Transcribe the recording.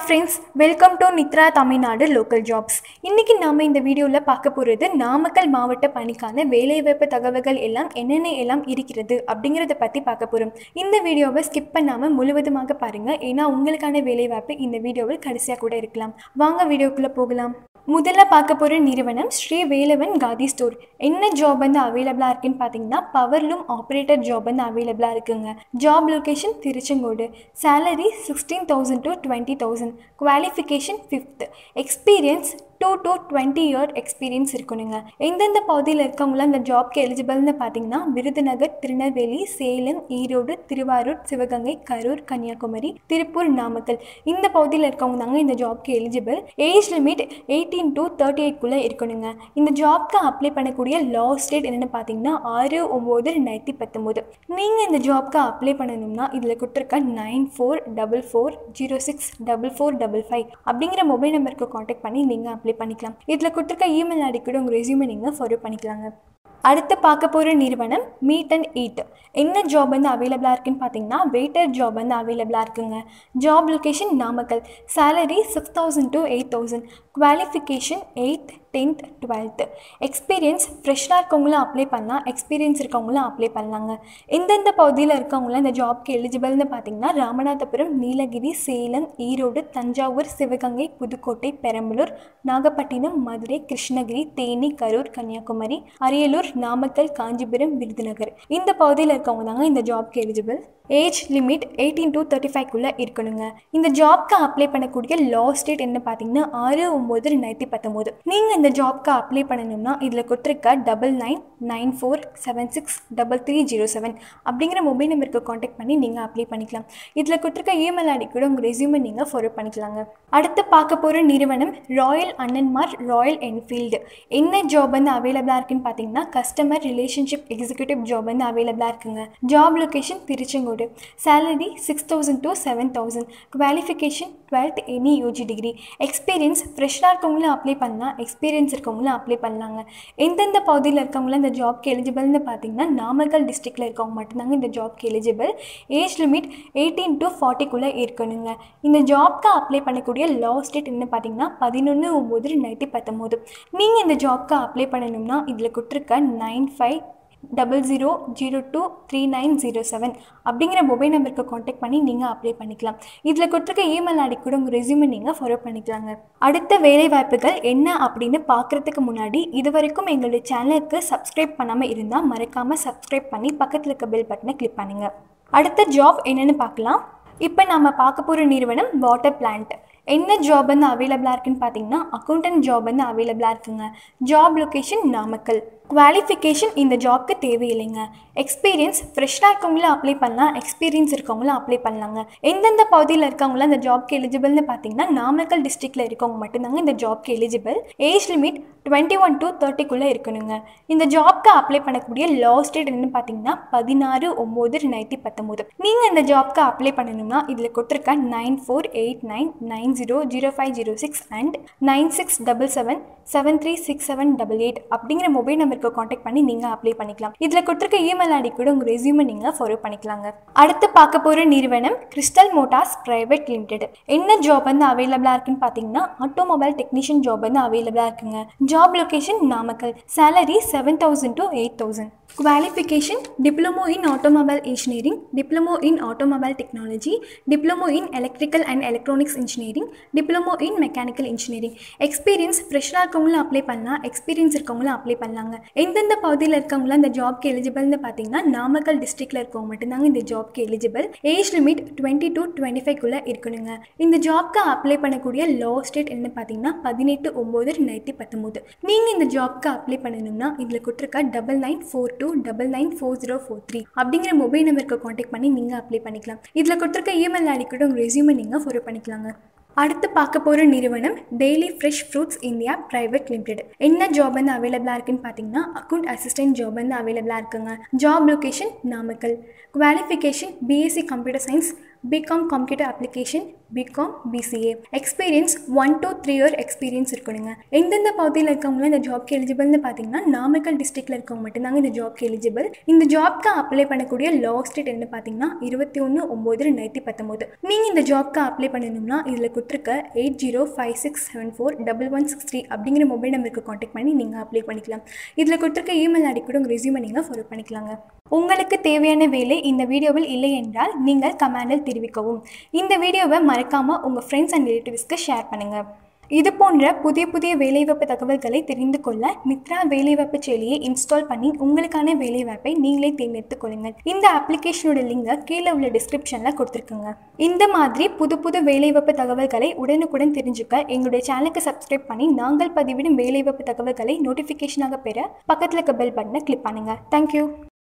friends welcome to Nithra Tamil Nadu local jobs இன்றைக்கி நாம் இந்த வீடியோவில் பார்க்க போகிறது நாமக்கல் மாவட்ட பணிக்கான வேலைவாய்ப்பு தகவல்கள் எல்லாம் என்னென்ன எல்லாம் இருக்கிறது அப்படிங்கிறத பற்றி பார்க்க போகிறோம் இந்த வீடியோவை ஸ்கிப் பண்ணாமல் முழுவதுமாக பாருங்கள் ஏன்னா உங்களுக்கான வேலைவாய்ப்பு இந்த வீடியோவில் கடைசியாக கூட இருக்கலாம் வாங்க வீடியோக்குள்ளே போகலாம் முதல்ல பார்க்க போகிற நிறுவனம் ஸ்ரீ வேலவன் காதி ஸ்டோர் என்ன ஜாப் வந்து அவைலபிளாக இருக்குன்னு பார்த்தீங்கன்னா பவர்லூம் ஆப்ரேட்டர் ஜாப் வந்து அவைலபிளாக இருக்குங்க job location Tiruchengode salary sixteen thousand to twenty thousand qualification fifth experience two to twenty year experience இருக்கணுங்க எந்தெந்த பகுதியில் இருக்கவங்களாம் இந்த ஜாப்க்கு எலிஜிபிள்னு பார்த்தீங்கன்னா விருதுநகர் திருநெல்வேலி சேலம் ஈரோடு திருவாரூர் சிவகங்கை கரூர் கன்னியாகுமரி திருப்பூர் நாமக்கல் இந்த பகுதியில் இருக்கவங்க தாங்க இந்த ஜாப்க்கு eligible age limit eighteen to thirty எயிட்குள்ளே இருக்கணுங்க இந்த ஜாப்க்கு அப்ளை பண்ணக்கூடிய லாஸ்ட் டேட் என்னென்னு பார்த்தீங்கன்னா ஆறு ஒம்பது ரெண்டாயிரத்தி பத்தொம்போது நீங்கள் இந்த ஜாப்க்கு அப்ளை பண்ணணும்னா இதில் கொடுத்துருக்க nine four double four zero six double four double five அப்படிங்கிற மொபைல் நம்பருக்கு காண்டாக்ட் பண்ணி நீங்கள் அப்ளை பண்ணிக்கலாம் இதில் கொடுத்துருக்க இமெயில் ஐடி கூட உங்கள் ரெசியூமை நீங்கள் ஃபார்வர்ட் பண்ணிக்கலாங்க அடுத்து பார்க்க போகிற நிறுவனம் மீட் அண்ட் ஈட் என்ன ஜாப் வந்து அவைலபிளாக இருக்குன்னு பார்த்தீங்கன்னா வெயிட்டர் ஜாப் வந்து அவைலபிளாக இருக்குங்க job location Namakkal salary six thousand to eight thousand qualification eighth tenth twelfth experience ஃப்ரெஷ்ஷாக இருக்கவங்களும் அப்ளை பண்ணலாம் எக்ஸ்பீரியன்ஸ் இருக்கவங்களும் அப்ளை பண்ணலாங்க எந்தெந்த பகுதியில் இருக்கவங்களாம் இந்த ஜாப்க்கு எலிஜிபிள்னு பார்த்தீங்கன்னா ராமநாதபுரம் நீலகிரி சேலம் ஈரோடு தஞ்சாவூர் சிவகங்கை புதுக்கோட்டை பெரம்பலூர் நாகப்பட்டினம் மதுரை கிருஷ்ணகிரி தேனி கரூர் கன்னியாகுமரி அரியலூர் நாமக்கல் காஞ்சிபுரம் விருதுநகர் இந்த பகுதியில் இருக்கவங்க தாங்க இந்த ஜாப்க்கு eligible age limit eighteen to thirty ஃபைவ்க்குள்ளே இருக்கணுங்க இந்த ஜாப்க்கு அப்ளை பண்ணக்கூடிய லாஸ்ட் டேட் என்ன பார்த்தீங்கன்னா ஆறு ஒம்பது ரெண்டாயிரத்தி பத்தொம்போது நீங்கள் இந்த ஜாப்க்கு அப்ளை பண்ணணும்னா இதில் கொடுத்துருக்க double nine nine four seven six double three zero seven அப்படிங்கிற மொபைல் நம்பருக்கு காண்டாக்ட் பண்ணி நீங்கள் அப்ளை பண்ணிக்கலாம் இதில் கொடுத்துருக்க இமெயில் ஐடி கூட உங்கள் ரெசியூமை நீங்கள் ஃபார்வர்ட் பண்ணிக்கலாங்க அடுத்து பார்க்க போகிற நிறுவனம் ராயல் அண்ணன்மார் ராயல் என்ஃபீல்டு என்ன ஜாப் வந்து அவைலபிளாக இருக்குன்னு பார்த்தீங்கன்னா கஸ்டமர் ரிலேஷன்ஷிப் எக்ஸிக்யூட்டிவ் ஜாப் வந்து அவைலபிளாக இருக்குங்க job location Tiruchengode salary six thousand to seven thousand qualification twelfth any UG degree experience ஃப்ரெஷ்ஷாக இருக்கவங்களும் அப்ளை பண்ணலாம் எக்ஸ்பீரியன்ஸ் இருக்கவங்களும் அப்ளை பண்ணலாங்க எந்தெந்த பகுதியில் இருக்கவங்களும் இந்த ஜாப்க்கு எலிஜிபிள்னு பார்த்தீங்கன்னா நாமக்கல் டிஸ்ட்ரிக்டில் இருக்கவங்க மட்டும்தாங்க இந்த ஜாப்க்கு eligible age limit eighteen to ஃபார்ட்டிக்குள்ளே இருக்கணுங்க இந்த ஜாப்க்கு அப்ளை பண்ணக்கூடிய லாஸ்ட் டேட் என்ன பார்த்தீங்கன்னா பதினொன்று ஒம்பது ரெண்டாயிரத்தி பத்தொம்போது நீங்கள் இந்த ஜாப்க்கு அப்ளை பண்ணணும்னா இதில் கொடுத்துருக்க nine five double zero zero two three nine zero seven அப்படிங்கிற மொபைல் நம்பருக்கு காண்டாக்ட் பண்ணி நீங்கள் அப்ளை பண்ணிக்கலாம் இதில் கொடுத்துருக்க இமெயில் ஐடி கூட உங்கள் ரெசியூமை நீங்கள் ஃபாலோ பண்ணிக்கலாங்க அடுத்த வேலை வாய்ப்புகள் என்ன அப்படின்னு பார்க்குறதுக்கு முன்னாடி இது வரைக்கும் எங்களுடைய சேனலுக்கு சப்ஸ்கிரைப் பண்ணாமல் இருந்தால் மறக்காமல் சப்ஸ்கிரைப் பண்ணி பக்கத்தில் இருக்க பெல் பட்டனை கிளிக் பண்ணுங்கள் அடுத்த ஜாப் என்னென்னு பார்க்கலாம் இப்போ நம்ம பார்க்க போகிற நிறுவனம் வாட்டர் பிளான்ட் என்ன ஜாப் வந்து அவைலபிளாக இருக்குன்னு பார்த்தீங்கன்னா அக்கௌண்டன்ட் ஜாப் வந்து அவைலபிளாக இருக்குங்க ஜாப் லொக்கேஷன் நாமக்கல் குவாலிஃபிகேஷன் இந்த ஜாப்க்கு தேவையில்லைங்க எக்ஸ்பீரியன்ஸ் ஃப்ரெஷ்ஷாக இருக்கவங்களும் அப்ளை பண்ணலாம் எக்ஸ்பீரியன்ஸ் இருக்கவங்களும் அப்ளை பண்ணலாங்க எந்தெந்த பகுதியில் இருக்கவங்களும் இந்த ஜாப்க்கு எலிஜிபிள்னு பார்த்தீங்கன்னா நாமக்கல் டிஸ்ட்ரிக்டில் இருக்கவங்க மட்டும்தாங்க இந்த ஜாப்க்கு eligible age limit twenty one to தேர்ட்டிக்குள்ளே இருக்கணுங்க இந்த ஜாப்க்கு அப்ளை பண்ணக்கூடிய லாஸ்ட் டேட் என்னன்னு பார்த்தீங்கன்னா பதினாறு ஒம்பது ரெண்டாயிரத்தி பத்தொம்போது நீங்கள் இந்த ஜாப்க்கு அப்ளை பண்ணணும்னா இதில் கொடுத்துருக்க nine four eight nine nine zero zero five zero six and nine six double seven seven three six seven double eight அப்படிங்கிற மொபைல் நம்பருக்கு காண்டாக்ட் பண்ணி நீங்கள் அப்ளை பண்ணிக்கலாம் இதில் கொடுத்துருக்க இமெயில் ஐடி கூட உங்கள் ரெசியூமை நீங்கள் ஃபாலோ பண்ணிக்கலாங்க அடுத்து பார்க்க போகிற நிறுவனம் கிறிஸ்டல் மோட்டார்ஸ் பிரைவேட் லிமிடெட் என்ன ஜாப் வந்து அவைலபிளாக இருக்குன்னு பார்த்தீங்கன்னா ஆட்டோமொபைல் டெக்னீஷியன் ஜாப் வந்து அவைலபிளாக இருக்குங்க job location Namakkal salary seven thousand to eight thousand qualification diploma in automobile engineering diploma in automobile technology diploma in electrical and electronics engineering diploma in mechanical engineering experience ஃப்ரெஷ்ஷாக இருக்கவங்களும் apply பண்ணலாம் experience இருக்கவங்களும் apply பண்ணலாங்க எந்தெந்த பகுதியில் இருக்கவங்களாம் இந்த ஜாப்க்கு எலிஜிபிள்னு பார்த்தீங்கன்னா நாமக்கல் டிஸ்ட்ரிக்டில் இருக்கவங்க மட்டும்தாங்க இந்த ஜாப்க்கு eligible age limit twenty to twenty ஃபைவ்க்குள்ளே இருக்கணுங்க இந்த ஜாப்க்கு அப்ளை பண்ணக்கூடிய லாஸ்ட் டேட் என்ன பார்த்தீங்கன்னா பதினெட்டு ஒம்பது ரெண்டாயிரத்தி பத்தொம்போது நீங்கள் இந்த ஜாப்க்கு அப்ளை பண்ணணும்னா இதில் கொடுத்துருக்க double nine four two double nine four zero four three அப்படிங்கிற மொபைல் நம்பருக்கு காண்டாக்ட் பண்ணி நீங்கள் அப்ளை பண்ணிக்கலாம் இதில் கொடுத்துருக்க இமெயில் ஐடி கூட உங்கள் ரெசியூமை நீங்கள் ஃபாலோ பண்ணிக்கலாங்க அடுத்து பார்க்க போகிற நிறுவனம் Daily Fresh Fruits India Private Limited என்ன ஜாப் வந்து அவைலபிளாக இருக்குன்னு பார்த்தீங்கன்னா அக்கௌண்ட் அசிஸ்டன்ட் ஜாப் வந்து அவைலபிளாக இருக்குங்க job location Namakkal qualification BSc computer science BCom computer application BCom BCA experience one to three year experience இருக்கணுங்க எந்தெந்த பகுதியில் இருக்கவங்களாம் இந்த ஜாப்க்கு எலிஜிபிள்னு பார்த்தீங்கன்னா நாமக்கல் டிஸ்ட்ரிக்டில் இருக்கவங்க மட்டும்தாங்க இந்த ஜாப்க்கு எலிஜிபிள் இந்த ஜாப்க்கு அப்ளை பண்ணக்கூடிய லாஸ்ட் டேட் என்ன பார்த்தீங்கன்னா இருபத்தி ஒன்று ஒம்பது ரெண்டாயிரத்தி பத்தொம்போது நீங்கள் இந்த ஜாப்க்கு அப்ளை பண்ணணும்னா இதில் கொடுத்துருக்க eight zero five six seven four double one six three அப்படிங்கிற மொபைல் நம்பருக்கு காண்டாக்ட் பண்ணி நீங்கள் அப்ளை பண்ணிக்கலாம் இதில் கொடுத்துருக்க இமெயில் ஐடி கூட உங்கள் ரெசியூமை நீங்கள் ஃபாலோ பண்ணிக்கலாங்க உங்களுக்கு தேவையான வேலை இந்த வீடியோவில் இல்லை என்றால் நீங்கள் கமெண்டில் தெரிவிக்கவும் இந்த வீடியோவை மறக்காமல் உங்கள் ஃப்ரெண்ட்ஸ் அண்ட் ரிலேட்டிவ்ஸ்க்கு ஷேர் பண்ணுங்கள் இது போன்ற புதிய புதிய வேலைவாய்ப்பு தகவல்களை தெரிந்து கொள்ள மித்ரா வேலைவாய்ப்பு செயலியை இன்ஸ்டால் பண்ணி உங்களுக்கான வேலைவாய்ப்பை நீங்களே தேர்ந்தெடுத்துக் கொள்ளுங்கள் இந்த அப்ளிகேஷனோட லிங்கை கீழே உள்ள டிஸ்கிரிப்ஷனில் கொடுத்துருக்குங்க இந்த மாதிரி புது புது வேலைவாய்ப்பு தகவல்களை உடனுக்குடன் தெரிஞ்சுக்க எங்களுடைய சேனலுக்கு சப்ஸ்கிரைப் பண்ணி நாங்கள் பதிவிடும் வேலைவாய்ப்பு தகவல்களை நோட்டிஃபிகேஷனாக பெற பக்கத்தில் இருக்க பெல் பட்டனை கிளிக் பண்ணுங்கள் தேங்க்யூ